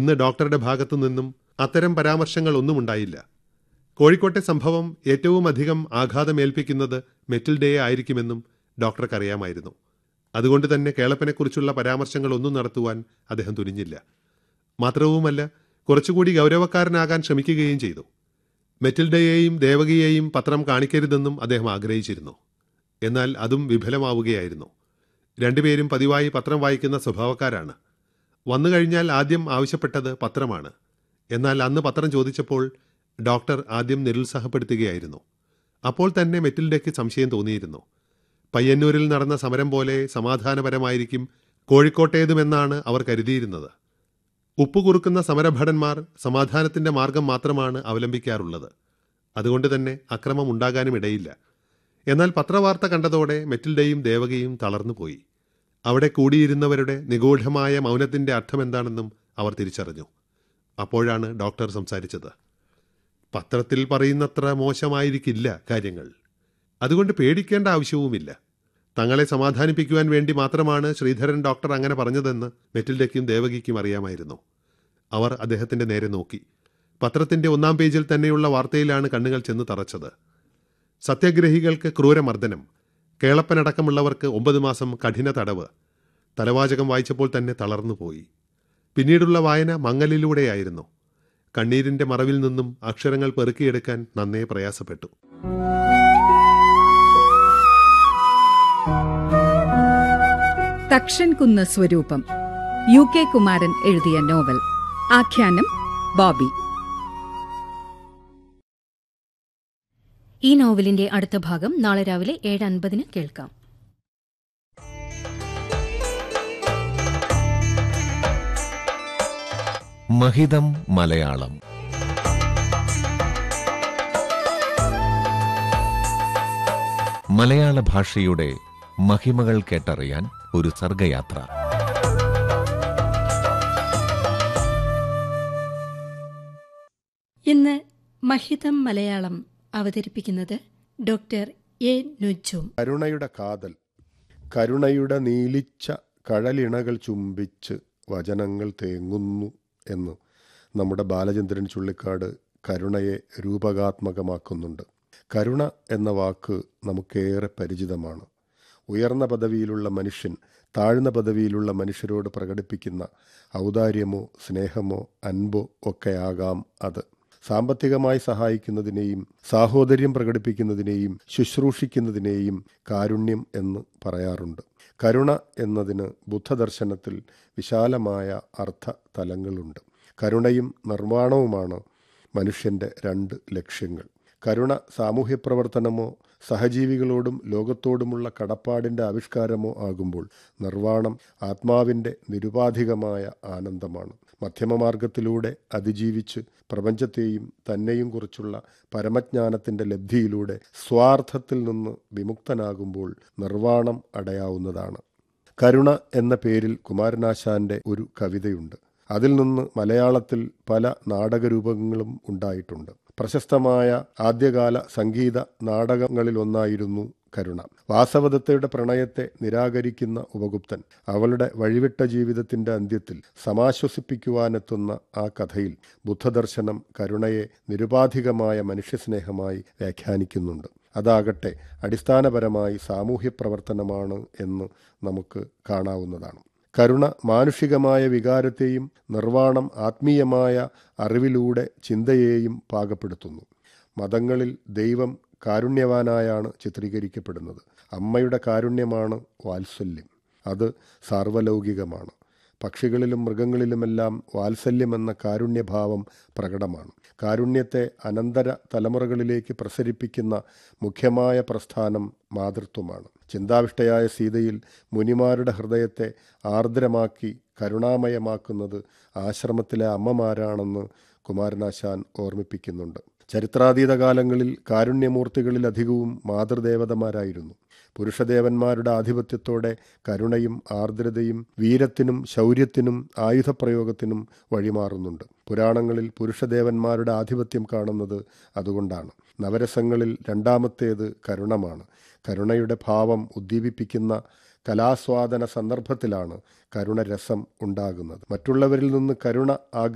ഇന്ന് ഡോക്ടറുടെ ഭാഗത്തു നിന്നും അത്തരം പരാമർശങ്ങൾ ഒന്നും ഉണ്ടായില്ല കോഴിക്കോട്ടെ സംഭവം ഏറ്റവും അധികം ആഘാതമേൽപ്പിക്കുന്നത് മെറ്റിൽഡയെ ആയിരിക്കുമെന്നും ഡോക്ടർക്കറിയാമായിരുന്നു അതുകൊണ്ട് തന്നെ കേളപ്പനെക്കുറിച്ചുള്ള പരാമർശങ്ങളൊന്നും നടത്തുവാൻ അദ്ദേഹം തുനിഞ്ഞില്ല മാത്രവുമല്ല കുറച്ചുകൂടി ഗൗരവക്കാരനാകാൻ ശ്രമിക്കുകയും ചെയ്തു മെറ്റിൽഡയെയും ദേവകിയെയും പത്രം കാണിക്കരുതെന്നും അദ്ദേഹം ആഗ്രഹിച്ചിരുന്നു എന്നാൽ അതും വിഫലമാവുകയായിരുന്നു രണ്ടുപേരും പതിവായി പത്രം വായിക്കുന്ന സ്വഭാവക്കാരാണ് വന്നു കഴിഞ്ഞാൽ ആദ്യം ആവശ്യപ്പെട്ടത് പത്രമാണ് എന്നാൽ അന്ന് പത്രം ചോദിച്ചപ്പോൾ ഡോക്ടർ ആദ്യം നിരുത്സാഹപ്പെടുത്തുകയായിരുന്നു അപ്പോൾ തന്നെ മെറ്റിൽഡയ്ക്ക് സംശയം തോന്നിയിരുന്നു പയ്യന്നൂരിൽ നടന്ന സമരം പോലെ സമാധാനപരമായിരിക്കും കോഴിക്കോട്ടേതുമെന്നാണ് അവർ കരുതിയിരുന്നത് ഉപ്പുകുറുക്കുന്ന സമരഭടന്മാർ സമാധാനത്തിന്റെ മാർഗം മാത്രമാണ് അവലംബിക്കാറുള്ളത് അതുകൊണ്ട് തന്നെ അക്രമം ഉണ്ടാകാനും ഇടയില്ല എന്നാൽ പത്രവാർത്ത കണ്ടതോടെ മെറ്റിൽഡയും ദേവകിയും തളർന്നുപോയി അവിടെ കൂടിയിരുന്നവരുടെ നിഗൂഢമായ മൗനത്തിന്റെ അർത്ഥമെന്താണെന്നും അവർ തിരിച്ചറിഞ്ഞു അപ്പോഴാണ് ഡോക്ടർ സംസാരിച്ചത് പത്രത്തിൽ പറയുന്നത്ര മോശമായിരിക്കില്ല കാര്യങ്ങൾ അതുകൊണ്ട് പേടിക്കേണ്ട ആവശ്യവുമില്ല തങ്ങളെ സമാധാനിപ്പിക്കുവാൻ വേണ്ടി മാത്രമാണ് ശ്രീധരൻ ഡോക്ടർ അങ്ങനെ പറഞ്ഞതെന്ന് മെറ്റിൽഡയ്ക്കും ദേവകിക്കും അറിയാമായിരുന്നു അവർ അദ്ദേഹത്തിന്റെ നേരെ നോക്കി പത്രത്തിന്റെ ഒന്നാം പേജിൽ തന്നെയുള്ള വാർത്തയിലാണ് കണ്ണുകൾ ചെന്ന് തറച്ചത് സത്യാഗ്രഹികൾക്ക് ക്രൂരമർദ്ദനം കേളപ്പനടക്കമുള്ളവർക്ക് ഒമ്പത് മാസം കഠിന തടവ് തലവാചകം വായിച്ചപ്പോൾ തന്നെ തളർന്നുപോയി പിന്നീടുള്ള വായന മങ്ങലിലൂടെയായിരുന്നു കണ്ണീരിന്റെ മറവിൽ നിന്നും അക്ഷരങ്ങൾ പെറുക്കിയെടുക്കാൻ നന്നേ പ്രയാസപ്പെട്ടു തക്ഷൻകുന്ന് സ്വരൂപം യു കെ കുമാരൻ എഴുതിയ നോവൽ ആഖ്യാനം ബോബി ഈ നോവലിന്റെ അടുത്ത ഭാഗം നാളെ രാവിലെ ഏഴ് അൻപതിന് കേൾക്കാം മഹിതം മലയാളം മലയാള ഭാഷയുടെ മഹിമകൾ കേട്ടറിയാൻ ഒരു സർഗയാത്ര ഇന്ന് മഹിതം മലയാളം അവതരിപ്പിക്കുന്നത് ഡോക്ടർ എ നുജും കരുണയുടെ കാതൽ കരുണയുടെ നീലിച്ച കഴലിണകൾ ചുംബിച്ച് വചനങ്ങൾ തേങ്ങുന്നു എന്ന് നമ്മുടെ ബാലചന്ദ്രൻ ചുള്ളിക്കാട് കരുണയെ രൂപകാത്മകമാക്കുന്നുണ്ട് കരുണ എന്ന വാക്ക് നമുക്കേറെ പരിചിതമാണ് ഉയർന്ന പദവിയിലുള്ള മനുഷ്യൻ താഴ്ന്ന പദവിയിലുള്ള മനുഷ്യരോട് പ്രകടിപ്പിക്കുന്ന ഔദാര്യമോ സ്നേഹമോ അൻപോ ഒക്കെയാകാം അത് സാമ്പത്തികമായി സഹായിക്കുന്നതിനെയും സാഹോദര്യം പ്രകടിപ്പിക്കുന്നതിനെയും ശുശ്രൂഷിക്കുന്നതിനെയും കാരുണ്യം എന്ന് പറയാറുണ്ട് കരുണ എന്നതിന് ബുദ്ധദർശനത്തിൽ വിശാലമായ അർത്ഥ തലങ്ങളുണ്ട് കരുണയും നിർമ്മാണവുമാണ് മനുഷ്യൻ്റെ രണ്ട് ലക്ഷ്യങ്ങൾ കരുണ സാമൂഹ്യ പ്രവർത്തനമോ സഹജീവികളോടും ലോകത്തോടുമുള്ള കടപ്പാടിൻ്റെ ആവിഷ്കാരമോ ആകുമ്പോൾ നിർവ്വാണം ആത്മാവിൻ്റെ നിരുപാധികമായ ആനന്ദമാണ് മധ്യമമാർഗത്തിലൂടെ അതിജീവിച്ച് പ്രപഞ്ചത്തെയും തന്നെയും കുറിച്ചുള്ള പരമജ്ഞാനത്തിൻ്റെ ലബ്ധിയിലൂടെ സ്വാർത്ഥത്തിൽ നിന്ന് വിമുക്തനാകുമ്പോൾ നിർവ്വാണം അടയാവുന്നതാണ് കരുണ എന്ന പേരിൽ കുമാരനാശാന്റെ ഒരു കവിതയുണ്ട് അതിൽ നിന്ന് മലയാളത്തിൽ പല നാടകരൂപങ്ങളും ഉണ്ടായിട്ടുണ്ട് പ്രശസ്തമായ ആദ്യകാല സംഗീത നാടകങ്ങളിലൊന്നായിരുന്നു കരുണ വാസവദത്തയുടെ പ്രണയത്തെ നിരാകരിക്കുന്ന ഉപഗുപ്തൻ അവളുടെ വഴിവിട്ട ജീവിതത്തിന്റെ അന്ത്യത്തിൽ സമാശ്വസിപ്പിക്കുവാനെത്തുന്ന ആ കഥയിൽ ബുദ്ധദർശനം കരുണയെ നിരുപാധികമായ മനുഷ്യസ്നേഹമായി വ്യാഖ്യാനിക്കുന്നുണ്ട് അതാകട്ടെ അടിസ്ഥാനപരമായി സാമൂഹ്യ പ്രവർത്തനമാണ് എന്ന് നമുക്ക് കാണാവുന്നതാണ് കരുണ മാനുഷികമായ വികാരത്തെയും നിർവ്വാണം ആത്മീയമായ അറിവിലൂടെ ചിന്തയെയും പാകപ്പെടുത്തുന്നു മതങ്ങളിൽ ദൈവം കാരുണ്യവാനായാണ് ചിത്രീകരിക്കപ്പെടുന്നത് അമ്മയുടെ കാരുണ്യമാണ് വാത്സല്യം അത് സാർവലൗകികമാണ് പക്ഷികളിലും മൃഗങ്ങളിലുമെല്ലാം വാത്സല്യമെന്ന കാരുണ്യഭാവം പ്രകടമാണ് കാരുണ്യത്തെ അനന്തര തലമുറകളിലേക്ക് പ്രസരിപ്പിക്കുന്ന മുഖ്യമായ പ്രസ്ഥാനം മാതൃത്വമാണ് ചിന്താവിഷ്ടയായ സീതയിൽ മുനിമാരുടെ ഹൃദയത്തെ ആർദ്രമാക്കി കരുണാമയമാക്കുന്നത് ആശ്രമത്തിലെ അമ്മമാരാണെന്ന് കുമാരനാശാൻ ഓർമ്മിപ്പിക്കുന്നുണ്ട് ചരിത്രാതീത കാലങ്ങളിൽ കാരുണ്യമൂർത്തികളിലധികവും മാതൃദേവതമാരായിരുന്നു പുരുഷദേവന്മാരുടെ ആധിപത്യത്തോടെ കരുണയും ആർദ്രതയും വീരത്തിനും ശൗര്യത്തിനും ആയുധപ്രയോഗത്തിനും വഴിമാറുന്നുണ്ട് പുരാണങ്ങളിൽ പുരുഷദേവന്മാരുടെ ആധിപത്യം കാണുന്നത് അതുകൊണ്ടാണ് നവരസങ്ങളിൽ രണ്ടാമത്തേത് കരുണമാണ് കരുണയുടെ ഭാവം ഉദ്ദീപിപ്പിക്കുന്ന കലാസ്വാദന സന്ദർഭത്തിലാണ് കരുണരസം ഉണ്ടാകുന്നത് മറ്റുള്ളവരിൽ നിന്ന് കരുണ ആഗ്രഹിക്കുന്ന